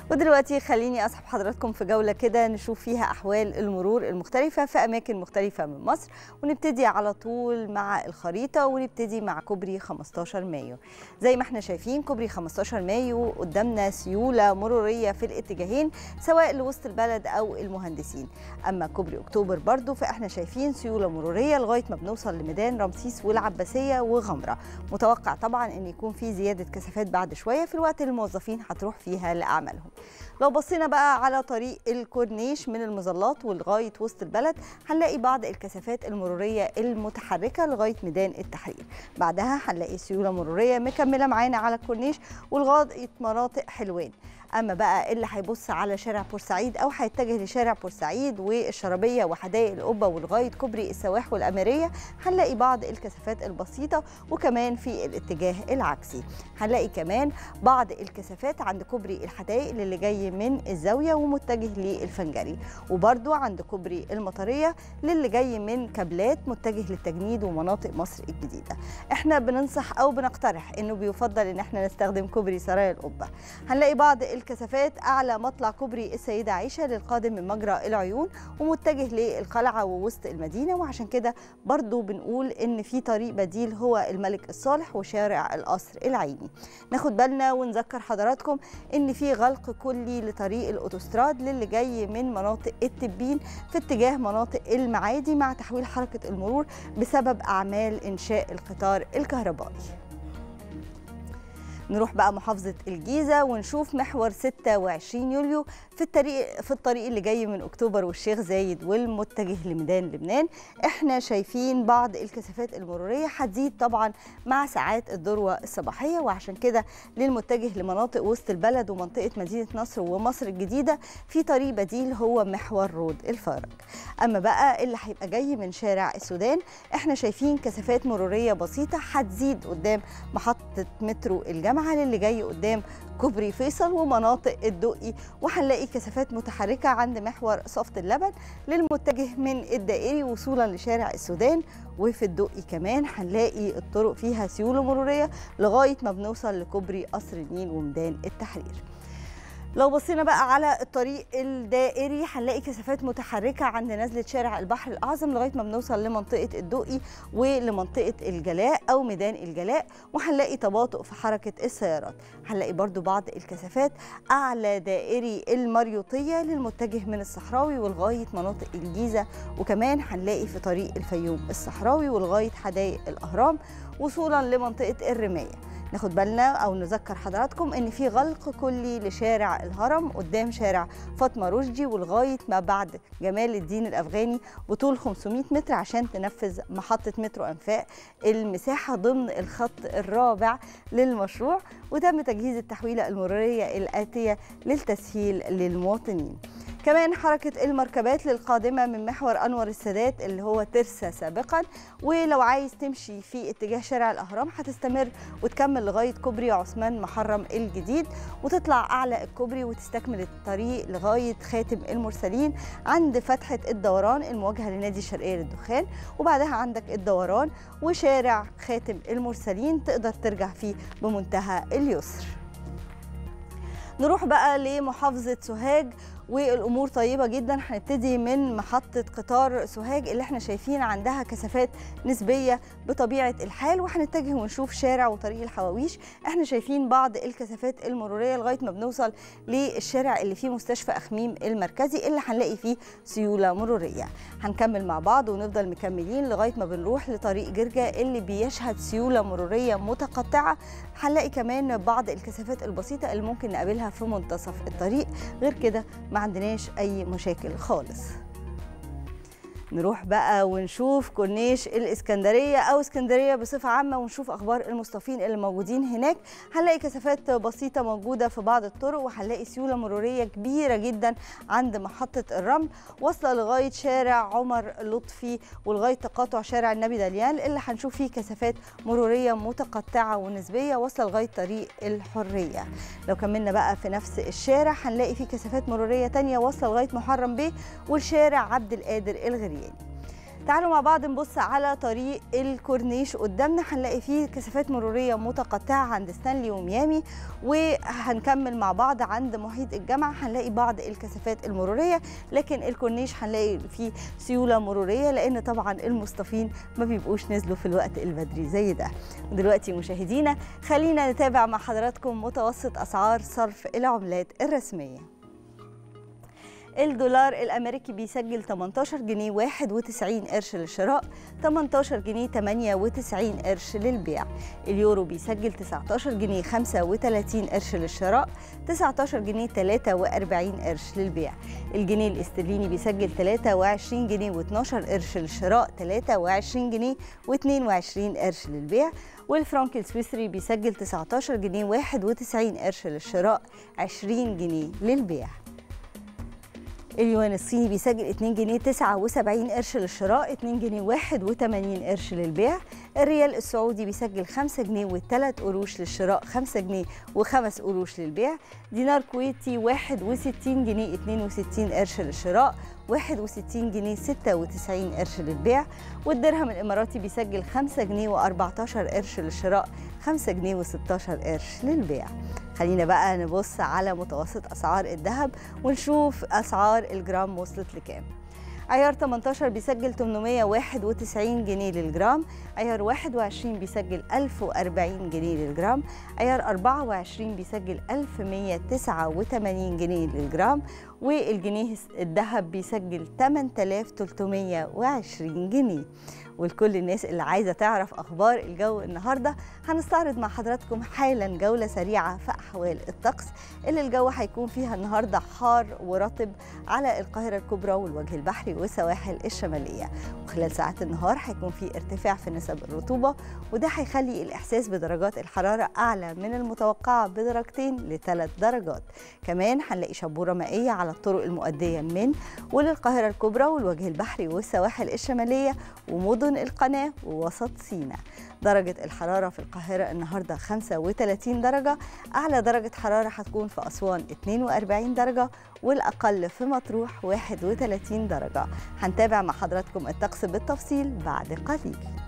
ودلوقتي خليني اسحب حضراتكم في جوله كده نشوف فيها احوال المرور المختلفه في اماكن مختلفه من مصر ونبتدي على طول مع الخريطه ونبتدي مع كوبري 15 مايو زي ما احنا شايفين كوبري 15 مايو قدامنا سيوله مروريه في الاتجاهين سواء لوسط البلد او المهندسين اما كوبري اكتوبر برضو فاحنا شايفين سيوله مروريه لغايه ما بنوصل لميدان رمسيس والعباسيه وغمره متوقع طبعا ان يكون في زياده كثافات بعد شويه في الوقت اللي الموظفين هتروح فيها لاعمالهم لو بصينا بقى على طريق الكورنيش من المظلات ولغايه وسط البلد هنلاقي بعض الكثافات المروريه المتحركه لغايه ميدان التحرير بعدها هنلاقي سيوله مروريه مكمله معانا على الكورنيش ولغايه مناطق حلوان اما بقى اللي هيبص على شارع بورسعيد او هيتجه لشارع بورسعيد والشرابيه وحدائق القبه ولغايه كوبري السواح والاميريه هنلاقي بعض الكثافات البسيطه وكمان في الاتجاه العكسي هنلاقي كمان بعض الكثافات عند كوبري الحدائق اللي جاي من الزاويه ومتجه للفنجري وبرده عند كوبري المطريه للي جاي من كابلات متجه للتجنيد ومناطق مصر الجديده احنا بننصح او بنقترح انه بيفضل ان احنا نستخدم كوبري سرايا القبه هنلاقي بعض الكثافات اعلى مطلع كوبري السيده عائشه للقادم من مجرى العيون ومتجه للقلعه ووسط المدينه وعشان كده برضو بنقول ان في طريق بديل هو الملك الصالح وشارع القصر العيني ناخد بالنا ونذكر حضراتكم ان في غلق كلي لطريق الاوتوستراد للي جاي من مناطق التبين في اتجاه مناطق المعادي مع تحويل حركه المرور بسبب اعمال انشاء القطار الكهربائي نروح بقى محافظة الجيزة ونشوف محور 26 يوليو في الطريق في الطريق اللي جاي من أكتوبر والشيخ زايد والمتجه لميدان لبنان احنا شايفين بعض الكثافات المرورية هتزيد طبعا مع ساعات الذروة الصباحية وعشان كده للمتجه لمناطق وسط البلد ومنطقة مدينة نصر ومصر الجديدة في طريق بديل هو محور رود الفارق أما بقى اللي هيبقى جاي من شارع السودان احنا شايفين كثافات مرورية بسيطة هتزيد قدام محطة مترو الجامعة الجامعه للي جاي قدام كوبري فيصل ومناطق الدقي وهنلاقي كثافات متحركه عند محور صفت اللبن للمتجه من الدائري وصولا لشارع السودان وفي الدقي كمان هنلاقي الطرق فيها سيوله مروريه لغايه ما بنوصل لكوبري قصر النيل وميدان التحرير لو بصينا بقى على الطريق الدائري هنلاقي كثافات متحركه عند نزله شارع البحر الاعظم لغايه ما بنوصل لمنطقه الدقي ولمنطقه الجلاء او ميدان الجلاء وهنلاقي تباطؤ في حركه السيارات هنلاقي برضو بعض الكثافات اعلى دائري المريوطيه للمتجه من الصحراوي ولغايه مناطق الجيزه وكمان هنلاقي في طريق الفيوم الصحراوي ولغايه حدائق الاهرام وصولا لمنطقه الرمايه ناخد بالنا او نذكر حضراتكم ان في غلق كلي لشارع الهرم قدام شارع فاطمه رشدي ولغايه ما بعد جمال الدين الافغاني بطول 500 متر عشان تنفذ محطه مترو انفاق المساحه ضمن الخط الرابع للمشروع وتم تجهيز التحويله المروريه الاتيه للتسهيل للمواطنين كمان حركة المركبات للقادمة من محور أنور السادات اللي هو ترسا سابقا ولو عايز تمشي في اتجاه شارع الأهرام هتستمر وتكمل لغاية كوبري عثمان محرم الجديد وتطلع أعلى الكوبري وتستكمل الطريق لغاية خاتم المرسلين عند فتحة الدوران المواجهة لنادي الشرقية للدخان وبعدها عندك الدوران وشارع خاتم المرسلين تقدر ترجع فيه بمنتهى اليسر نروح بقى لمحافظة سوهاج والامور طيبه جدا هنبتدي من محطه قطار سوهاج اللي احنا شايفين عندها كثافات نسبيه بطبيعه الحال وهنتجه ونشوف شارع وطريق الحواويش احنا شايفين بعض الكثافات المروريه لغايه ما بنوصل للشارع اللي فيه مستشفى اخميم المركزي اللي هنلاقي فيه سيوله مروريه هنكمل مع بعض ونفضل مكملين لغايه ما بنروح لطريق جرجا اللي بيشهد سيوله مروريه متقطعه هنلاقي كمان بعض الكثافات البسيطه اللي ممكن نقابلها في منتصف الطريق غير كده ما عندناش اي مشاكل خالص نروح بقى ونشوف كورنيش الاسكندريه او اسكندريه بصفه عامه ونشوف اخبار المصطفين اللي موجودين هناك هنلاقي كثافات بسيطه موجوده في بعض الطرق وهنلاقي سيوله مروريه كبيره جدا عند محطه الرمل واصله لغايه شارع عمر لطفي ولغايه تقاطع شارع النبي داليان اللي هنشوف فيه كثافات مروريه متقطعه ونسبيه واصله لغايه طريق الحريه لو كملنا بقى في نفس الشارع هنلاقي فيه كثافات مروريه تانية واصله لغايه محرم بيه والشارع عبد القادر الغرياني تعالوا مع بعض نبص على طريق الكورنيش قدامنا هنلاقي فيه كثافات مروريه متقطعه عند ستانلي وميامي وهنكمل مع بعض عند محيط الجامعه هنلاقي بعض الكثافات المروريه لكن الكورنيش هنلاقي فيه سيوله مروريه لان طبعا المصطفين ما بيبقوش نزلوا في الوقت البدري زي ده ودلوقتي مشاهدينا خلينا نتابع مع حضراتكم متوسط اسعار صرف العملات الرسميه الدولار الامريكي بيسجل 18 جنيه 91 قرش للشراء 18 جنيه 98 قرش للبيع اليورو بيسجل 19 جنيه 35 قرش للشراء 19 جنيه 43 قرش للبيع الجنيه الاسترليني بيسجل 23 جنيه و12 قرش للشراء 23 جنيه و22 قرش للبيع والفرنك السويسري بيسجل 19 جنيه 91 قرش للشراء 20 جنيه للبيع اليوان الصيني بيسجل 2 جنيه 79 قرش للشراء 2 جنيه 81 قرش للبيع الريال السعودي بيسجل 5 جنيه و3 قروش للشراء 5 جنيه و5 قروش للبيع دينار كويتي 61 جنيه 62 قرش للشراء 61 جنيه 96 قرش للبيع والدرهم الإماراتي بيسجل 5 جنيه و14 قرش للشراء 5 جنيه و16 قرش للبيع خلينا بقى نبص على متوسط أسعار الذهب ونشوف أسعار الجرام وصلت لكام عيار 18 بيسجل 891 جنيه للجرام عيار 21 بيسجل 1040 جنيه للجرام عيار 24 بيسجل 1189 جنيه للجرام والجنيه الذهب بيسجل 8320 جنيه ولكل الناس اللي عايزه تعرف اخبار الجو النهارده هنستعرض مع حضراتكم حالا جوله سريعه في احوال الطقس اللي الجو هيكون فيها النهارده حار ورطب على القاهره الكبرى والوجه البحري والسواحل الشماليه وخلال ساعات النهار هيكون في ارتفاع في نسب الرطوبه وده هيخلي الاحساس بدرجات الحراره اعلى من المتوقعه بدرجتين لثلاث درجات كمان هنلاقي شبوره مائيه على الطرق المؤديه من وللقاهره الكبرى والوجه البحري والسواحل الشماليه ومدن القناه ووسط سيناء درجة الحرارة في القاهرة النهاردة 35 درجة أعلى درجة حرارة هتكون في أسوان 42 درجة والأقل في مطروح 31 درجة هنتابع مع حضراتكم الطقس بالتفصيل بعد قليل